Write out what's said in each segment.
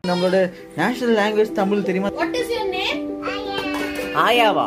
நம்மளோட national language Tamil தெரியுமா what is your name ஆயாவா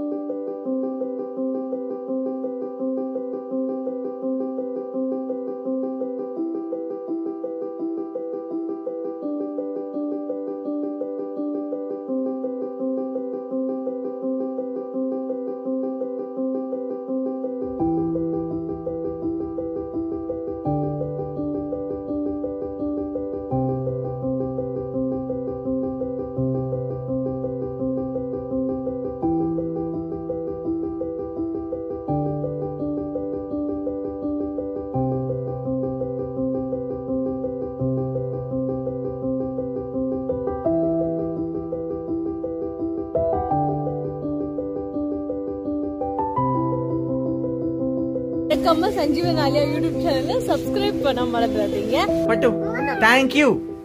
மறக்காம சஞ்சீவன் ஆலியா யூடியூப் சேனலை சப்ஸ்கிரைப் பண்ண மறந்துடாதீங்க பட்டு thank you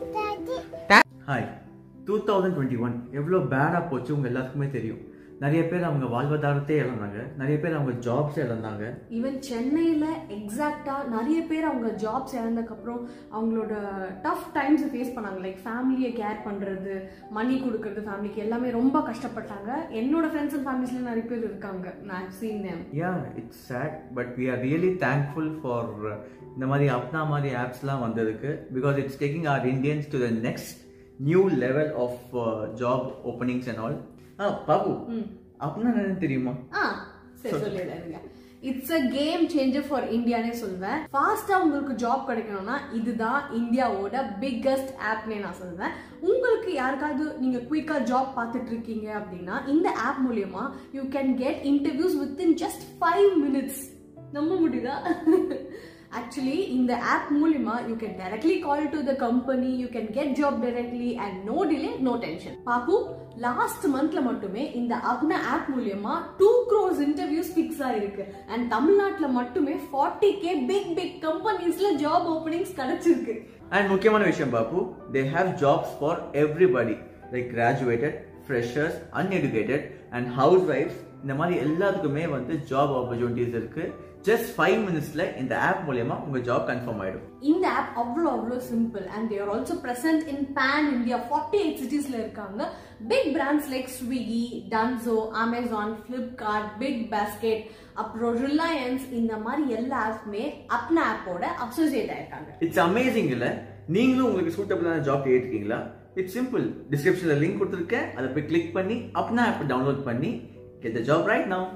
hi two thousand twenty one எவ்வளோ பேடாக போச்சு உங்கள் எல்லாத்துக்குமே தெரியும் நிறைய பேர் அவங்க வாழ்வாதாரத்தையே இழந்தாங்க நிறைய பேர் அவங்க ஜாப்ஸே இழந்தாங்க ஈவன் சென்னையில் எக்ஸாக்டாக நிறைய பேர் அவங்க ஜாப்ஸ் இழந்ததுக்கப்புறம் அவங்களோட டஃப் டைம்ஸ் ஃபேஸ் பண்ணாங்க லைக் ஃபேமிலியை கேர் பண்ணுறது மணி கொடுக்கறது ஃபேமிலிக்கு எல்லாமே ரொம்ப கஷ்டப்பட்டாங்க என்னோட ஃப்ரெண்ட்ஸ் அண்ட் ஃபேமிலிஸ்ல நிறைய பேர் இருக்காங்க நான் seen them yeah it's sad but we are really thankful for இந்த மாதிரி அப்னா மாதிரி ஆப்ஸ்லாம் வந்ததுக்கு because it's taking our Indians to the next new level of job openings and all ஆ பாபு அப்படின்னா என்னன்னு தெரியுமா ஆ சரி சொல்லிடுறேங்க it's a game changer for இந்தியானே சொல்வேன் ஃபாஸ்ட்டாக உங்களுக்கு ஜாப் கிடைக்கணும்னா இதுதான் இந்தியாவோட பிக்கஸ்ட் ஆப்னே நான் சொல்வேன் உங்களுக்கு யாருக்காவது நீங்கள் குயிக்காக ஜாப் பார்த்துட்டு இருக்கீங்க அப்படின்னா இந்த ஆப் மூலியமா you can get interviews within just five minutes நம்ப முடியுதா ஆக்சுவலி இந்த ஆப் மூலியமா you can directly call to the company you can get job directly and no delay no tension பாப்பு லாஸ்ட் மந்த்ல மட்டுமே இந்த அப்னா ஆப் மூலியமா டூ க்ரோஸ் இன்டர்வியூஸ் ஃபிக்ஸ் ஆயிருக்கு அண்ட் தமிழ்நாட்டுல மட்டுமே ஃபார்ட்டி கே பிக் பிக் கம்பெனிஸ்ல ஜாப் ஓப்பனிங்ஸ் கிடைச்சிருக்கு அண்ட் முக்கியமான விஷயம் பாப்பு they have jobs for everybody like graduated freshers uneducated and house wives இந்த மாதிரி எல்லாத்துக்குமே வந்து ஜாப் ஆப்பர்ச்சுனிட்டிஸ் இருக்கு ஜஸ்ட் ஃபைவ் மினிட்ஸ்ல இந்த ஆப் மூலயமா உங்க ஜாப் கன்ஃபார்ம் ஆயிடும் இந்த ஆப் அவ்வளோ அவ்வளோ simple and there also present in pan India forty eight சிட்டிஸ்ல இருக்காங்க big brands like Swiggy Dunzo Amazon Flipkart big basket அப்புறம் ரிலையன்ஸ் இந்த மாதிரி எல்லா ஆப்புமே அப்னா ஆப்போட அசோசியேட் ஆயிருக்காங்க இட்ஸ் அமேசிங் இல்ல நீங்களும் உங்களுக்கு சூட்டபிளான ஜாப் தேடிருக்கீங்களா இட்ஸ் சிம்பிள் டிஸ்கிரிப்ஷன்ல லிங்க் கொடுத்துருக்கேன் அதை போய் கிளிக் பண்ணி அப்னா ஆப் டவுன்லோட் பண்ணி get the job right now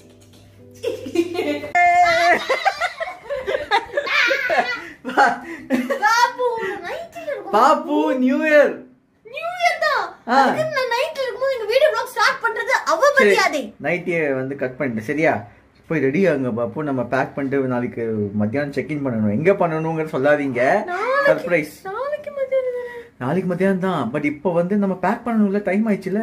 பாப்பு நியூ இயர் நியூ இயர் தான் ஆ. அதுக்கு நான் நைட்ல இருக்கும்போது எங்க வீடியோ vlog ஸ்டார்ட் பண்றது அவமரியாதை நைட்டே வந்து கட் பண்ணிட்டேன் சரியா போய் ரெடி ஆகுங்க பாப்பு நம்ம பேக் பண்ணிட்டு நாளைக்கு மத்தியானம் செக்இன் பண்ணணும் எங்க பண்ணணுங்கிற சொல்லாதீங்க சர்ப்ரைஸ் நாளைக்கு மத்தியானம் தானே. நாளைக்கு மத்தியானம் தான் பட் இப்போ வந்து நம்ம பேக் பண்ணணும்ல டைம் ஆயிடுச்சுல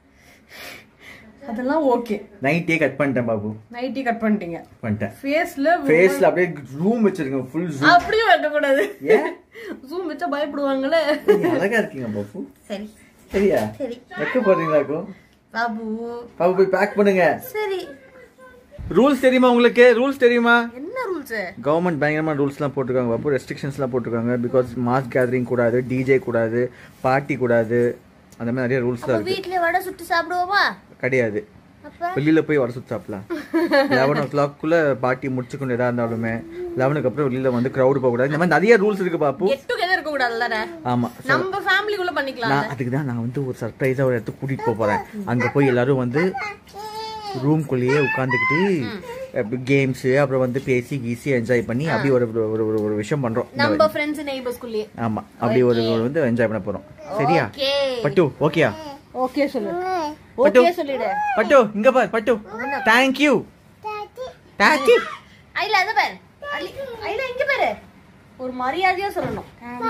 அதெல்லாம் ஓகே நைட்டே கட் பண்ணிட்டேன் பாபு நைட்டி கட் பண்ணிட்டீங்க பண்ணிட்டேன் ஃபேஸ்ல ஃபேஸ்ல அப்படியே ரூம் வச்சிருக்கேன் ஃபுல் ஜூம் அப்படியும் வைக்க கூடாது ஏன் ஜூம் வச்சா பயப்படுவாங்களே நீங்க அழகா இருக்கீங்க பாபு சரி சரியா சரி வைக்க போறீங்களாக்கும் பாபு பாபு போய் பேக் பண்ணுங்க சரி ரூல்ஸ் தெரியுமா உங்களுக்கு ரூல்ஸ் தெரியுமா என்ன ரூல்ஸ் கவர்மெண்ட் பயங்கரமான ரூல்ஸ்லாம் போட்டிருக்காங்க பாப்பு ரெஸ்ட்ரிக்ஷன்ஸ்லாம் போட்டிருக்காங்க பிகாஸ் மாஸ் கேதரிங் கூடாது டிஜே கூடாது பார்ட்டி கூடாது அந்த மாதிரி நிறைய ரூல்ஸ் தான் இருக்கு வீட்ல வடை சுட்டு சாப்பிடுவோமா கிடையாது அப்ப வெளியில போய் வர சுத்தி சாப்பிடலாம் லெவன் ஓ கிளாக்குள்ள பார்ட்டி முடிச்சுக்கொண்டு எதா இருந்தாலுமே லெவனுக்கு அப்புறம் வெளியில வந்து க்ரௌடு போகக்கூடாது இந்த மாதிரி நிறைய ரூல்ஸ் இருக்கு பாப்பு கெட் டுகெதர் இருக்க கூடாதுல்ல ஆமா So, நம்ம ஃபேமிலிக்குள்ள பண்ணிக்கலாம் நான் அதுக்கு தான் நான் வந்து ஒரு சர்ப்ரைஸா ஒரு இடத்துக்கு கூட்டிட்டு போக போறேன் அங்க போய் எல்லாரும் வந்து ரூம்குள்ளேயே உட்காந்துக்கிட்டு கேம்ஸ் அப்புறம் வந்து பேசி கீசி என்ஜாய் பண்ணி அப்படி ஒரு ஒரு- ஒரு ஒரு- ஒரு விஷயம் பண்றோம் நம்ம ஃப்ரெண்ட்ஸ் நெய்பர்ஸ்குள்ளேயே ஆமா அப்படி ஒரு ஒரு வந்து என்ஜாய் பண்ண போறோம் சரியா ஓகே பட்டு ஓகேயா ஓகே சொல்லு பட்டு ஓகே சொல்லிடு பட்டு இங்க பார் பட்டு தேங்க் யூ டாட்டி ஐல அத பாரு ஐல இங்க பாரு ஒரு மரியாதையா சொல்லணும்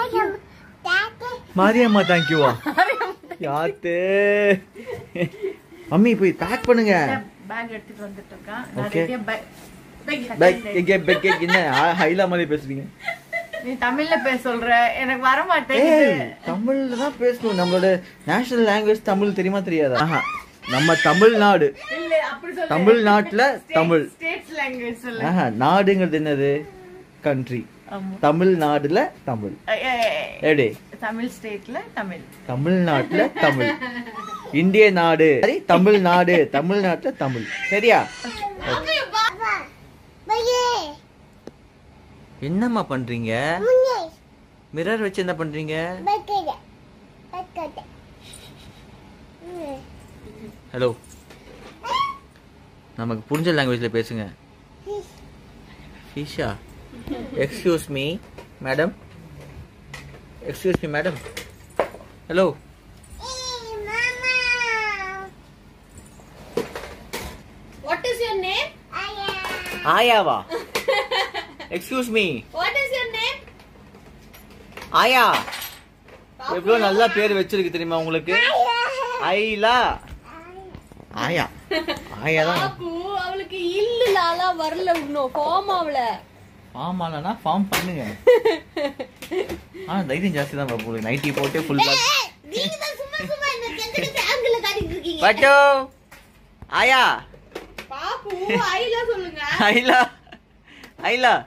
மாரியம்மா தேங்க் யூவா யாத்து மம்மி போய் பேக் பண்ணுங்க பேக் எடுத்துட்டு வந்துட்டு இருக்கான் Okay. நான் பேக் எங்க பேக் என்ன ஹைலா மாதிரி பேசுறீங்க நீ தமிழ்ல பேச சொல்ற எனக்கு வர ஏய் மாட்டேங்குது தமிழ்ல தான் பேசணும் நம்மளோட நேஷனல் லாங்குவேஜ் தமிழ் தெரியுமா தெரியாதா ஆஹா நம்ம தமிழ்நாடு இல்ல அப்படி சொல்ல தமிழ்நாட்டுல தமிழ் ஸ்டேட்ஸ் லாங்குவேஜ் சொல்லு ஆஹா நாடுங்கிறது என்னது கண்ட்ரி ஆமா. தமிழ்நாடுல தமிழ் ஏய், ஏய், ஏய். எப்படி தமிழ் ஸ்டேட்ல தமிழ் தமிழ்நாட்டுல தமிழ் இந்திய நாடு சரி தமிழ்நாடு தமிழ்நாட்டுல தமிழ் சரியா என்னம்மா பண்றீங்க மிரர் வச்சு என்ன பண்றீங்க ஹலோ நமக்கு புரிஞ்ச லாங்குவேஜ்ல பேசுங்க ஃபிஷா excuse me madam excuse me madam hello what is your name ஆயாவா excuse me what is your name ஆயா எவ்வளவு நல்ல பேர் வச்சிருக்கு தெரியுமா உங்களுக்கு ஐலா ஆயா ஆயா தான் பாப்பு அவளுக்கு இல்லலால வரல இன்னும் ஃபார்ம் ஆவல ஃபார்ம் ஃபார்ம் பண்ணுங்க ஆனா தைரியம் ஜாஸ்தி தான் பாப்பு நைட்டி போட்டு ஃபுல் பிளாக் நீங்க தான் சும்மா சும்மா என்ன கெஞ்சகிட்ட ஆங்கிள் காட்டிட்டு இருக்கீங்க பட்டு ஆயா பாப்பு ஐலா சொல்லுங்க ஐலா ஐலா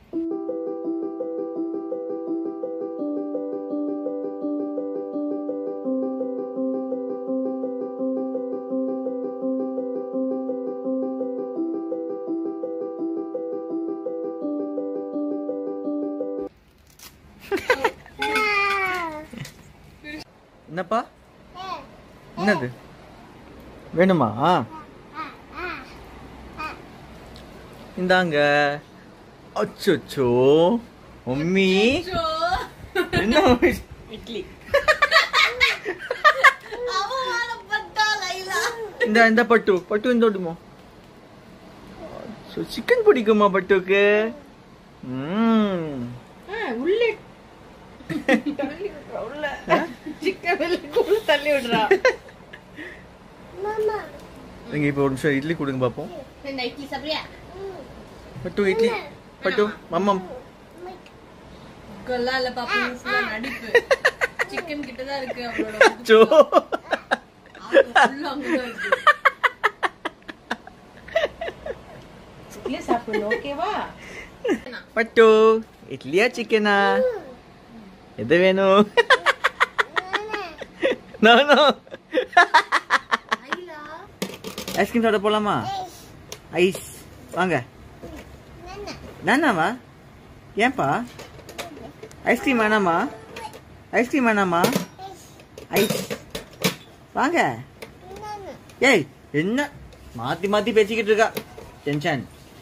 என்னப்பா என்னது வேணுமா இந்தாங்க அச்சோ மம்மி என்ன மம்மி? இட்லி அவமானப்பட்டா லைலா இந்த இந்த பட்டு பட்டு இந்த ஓடுமா சிக்கன் பிடிக்குமா பட்டுக்கு ம் உள்ளே தள்ளி விடுறா உள்ள சிக்கன் உள்ள தள்ளி விடுறா நீங்க இப்போ ஒரு நிமிஷம் இட்லி கொடுங்க பாப்போம் இந்த இட்லி சாப்பிடுறியா பட்டு இட்லி பட்டு மம்மம் கொல்லா இல்ல பாப்பு ஃபுல்லா நடிப்பு சிக்கன் கிட்ட தான் இருக்கு அவளோட அச்சோ ஃபுல்லா அங்கதான் இருக்கு இட்லி சாப்பிடணும் ஓகேவா பட்டு இட்லியா சிக்கனா எது வேணும் நானோ ஐலா ஐஸ்கிரீம் சாப்பிட போலாமா ஐஸ் வாங்க நானாவா ஏன்பா ஐஸ்கிரீம் வேணாமா ஐஸ்கிரீம் வேணாமா ஐஸ் வாங்க ஏய் என்ன மாத்தி மாத்தி பேசிக்கிட்டு இருக்கா டென்ஷன்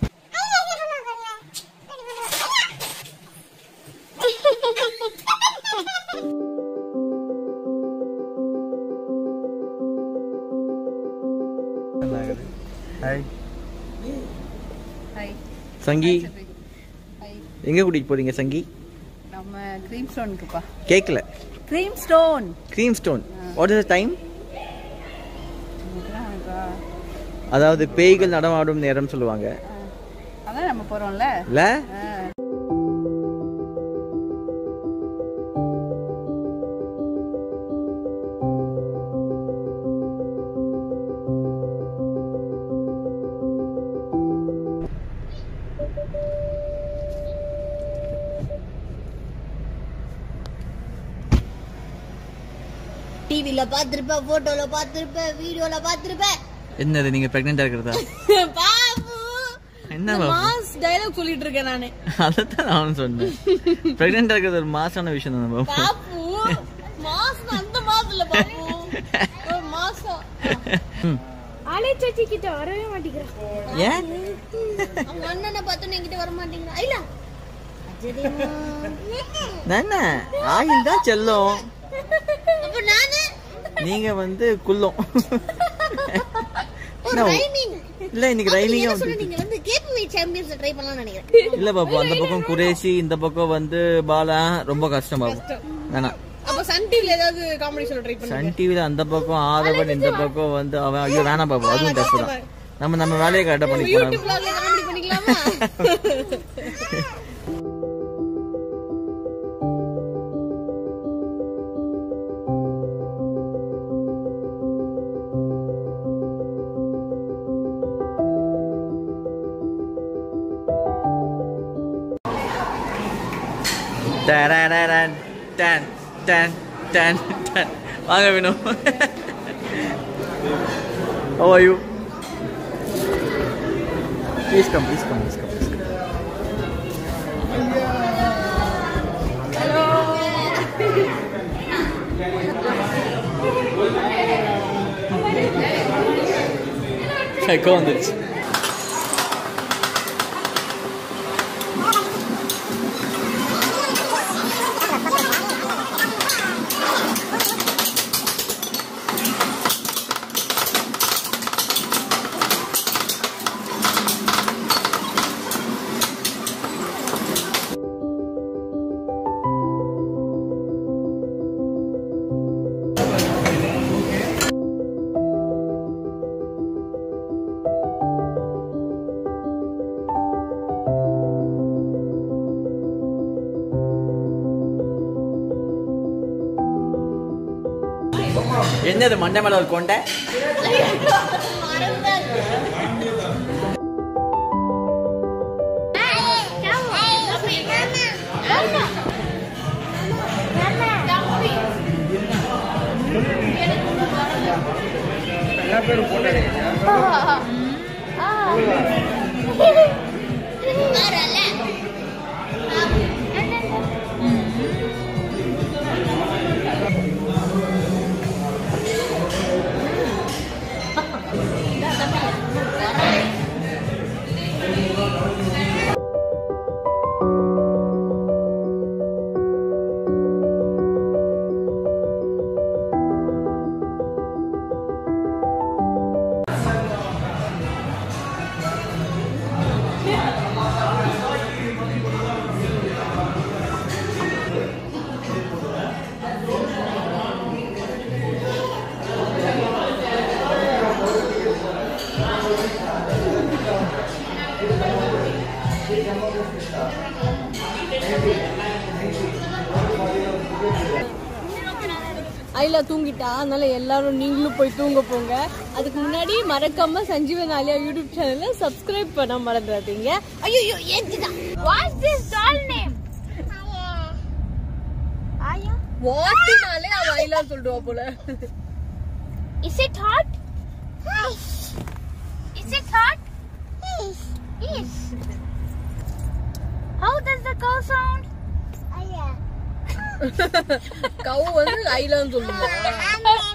ஹாய் ஹாய் சங்கி ஹாய் எங்க கூட்டிட்டு போறீங்க சங்கி நம்ம க்ரீம் ஸ்டோனுக்குப்பா கேக்கல cream stone cream stone what is time அதாவது பேய்கள் நடமாடும் நேரம் சொல்லுவாங்க அதான் நம்ம போறோம்ல இல்ல டிவில பாத்திருப்ப போட்டோல பாத்திருப்ப வீடியோல பாத்திருப்ப என்னது நீங்க பிரெக்னெண்டா இருக்கிறதா பாபு என்ன பாபு மாஸ் டயலாக் சொல்லிட்டு இருக்கேன் நானு அதைத்தான் நானும் சொன்னேன் பிரெக்னெண்டா இருக்கிறது ஒரு மாசான விஷயம் தானே பாபு பாப்பு மாசம் அந்த மாசம் இல்ல பாப்பு ஒரு மாசம் ம். ஆலே சாச்சி கிட்ட வரவே மாட்டேங்கிறான் ஏன் அவங்க அண்ணனை பார்த்தோன்னு என்கிட்ட வர மாட்டேங்கிறா இல்ல நானே ஆயில் தான் செல்லும் அப்ப நானு நீங்க வந்து குள்ளம் ஒரு No. ரைமிங் இல்ல இன்னைக்கு ரைலிங்கா சொல்ல வந்து நீங்க வந்து கேபி சாம்பியன்ஸ் ட்ரை பண்ணலாம்னு நினைக்கிறேன் இல்ல பாபு அந்த பக்கம் குரேஷி இந்த பக்கம் வந்து பாலா ரொம்ப கஷ்டம் பாபு வேணாம் அப்ப சன் டிவில ஏதாவது காமெடி சொல்ல ட்ரை பண்ணுங்க சன் டிவில அந்த பக்கம் ஆதவன் இந்த பக்கம் வந்து அவன் ஐயோ வேணாம் பாபு அதுவும் டஃப் தான் நம்ம நம்ம வேலையை கரெக்டா பண்ணி போனோம் யூடியூப் vlogல காமெடி பண்ணிக்கலாமா டரரரன், டன், டன் டன் டன் வாங்க வேணும் How are you? Please come, please come, please come, please come. Hello. வந்துருச்சு என்னது மண்டை மேல ஒரு கொண்டை ஐலா தூங்கிட்டா அதனால எல்லாரும் நீங்களும் போய் தூங்க போங்க அதுக்கு முன்னாடி மறக்காம சஞ்சீவன் ஆலியா யூடியூப் சேனல்ல சப்ஸ்கிரைப் பண்ண மறந்துடாதீங்க ஐயோ ஏத்துதான் வாட்ஸ் திஸ் டால் நேம் ஆயா வாட்டினாலே அவ ஐலா சொல்லுவா போல Is it hot? Yes. Is it hot? Yes. Yes. How does the cow sound? கவு வந்து ஐலான்னு சொல்லுவா